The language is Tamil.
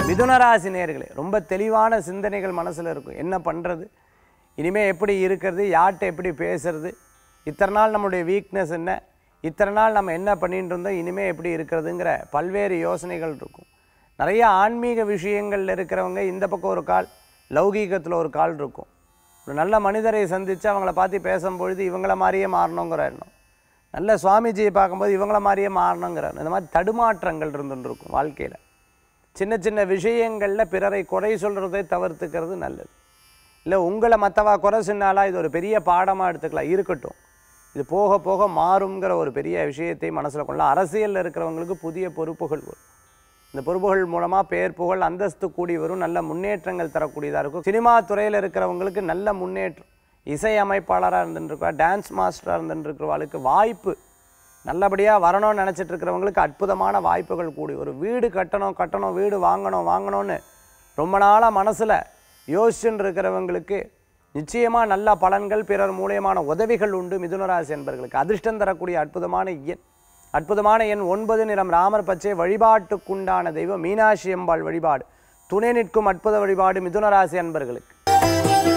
மிதுனராசி நேர்களே ரொம்ப தெளிவான சிந்தனைகள் மனசில் இருக்கும் என்ன பண்ணுறது இனிமே எப்படி இருக்கிறது யார்கிட்ட எப்படி பேசுறது இத்தனை நாள் நம்மளுடைய வீக்னஸ் என்ன இத்தனை நாள் நம்ம என்ன பண்ணிட்டு இருந்தோம் இனிமே எப்படி இருக்கிறதுங்கிற பல்வேறு யோசனைகள் இருக்கும் நிறைய ஆன்மீக விஷயங்கள்ல இருக்கிறவங்க இந்த பக்கம் ஒரு கால் லௌகீகத்தில் ஒரு கால் இருக்கும் ஒரு நல்ல மனிதரை சந்தித்து அவங்கள பார்த்து பேசும்பொழுது இவங்கள மாதிரியே மாறணுங்கிற எண்ணம் நல்ல சுவாமிஜியை பார்க்கும்போது இவங்கள மாதிரியே மாறணுங்கிற எண்ணம் இந்த மாதிரி தடுமாற்றங்கள் இருந்துட்டு இருக்கும் வாழ்க்கையில் சின்ன சின்ன விஷயங்களில் பிறரை குறை சொல்கிறதை தவிர்த்துக்கிறது நல்லது இல்லை உங்களை மற்றவா குறை சொன்னாலா இது ஒரு பெரிய பாடமாக எடுத்துக்கலாம் இருக்கட்டும் இது போக போக மாறுங்கிற ஒரு பெரிய விஷயத்தை மனசில் கொள்ளலாம் அரசியலில் இருக்கிறவங்களுக்கு புதிய பொறுப்புகள் வரும் இந்த பொறுப்புகள் மூலமாக பேர் புகழ் அந்தஸ்து கூடி வரும் நல்ல முன்னேற்றங்கள் தரக்கூடியதாக இருக்கும் சினிமா துறையில் இருக்கிறவங்களுக்கு நல்ல முன்னேற்றம் இசை அமைப்பாளராக இருந்துருக்கா டான்ஸ் மாஸ்டராக இருந்துருக்கிறவங்களுக்கு வாய்ப்பு நல்லபடியாக வரணும்னு நினச்சிட்டு இருக்கிறவங்களுக்கு அற்புதமான வாய்ப்புகள் கூடி வரும் வீடு கட்டணும் கட்டணும் வீடு வாங்கணும் வாங்கணும்னு ரொம்ப நாளாக மனசில் யோசிச்சுன்னு இருக்கிறவங்களுக்கு நிச்சயமாக நல்ல பலன்கள் பிறர் மூலியமான உதவிகள் உண்டு மிதுனராசி என்பர்களுக்கு அதிர்ஷ்டம் தரக்கூடிய அற்புதமான எண் அற்புதமான எண் ஒன்பது நிறம் ராமர் பச்சை வழிபாட்டுக்குண்டான தெய்வம் மீனாட்சி அம்பாள் வழிபாடு துணை நிற்கும் அற்புத வழிபாடு மிதுனராசி அன்பர்களுக்கு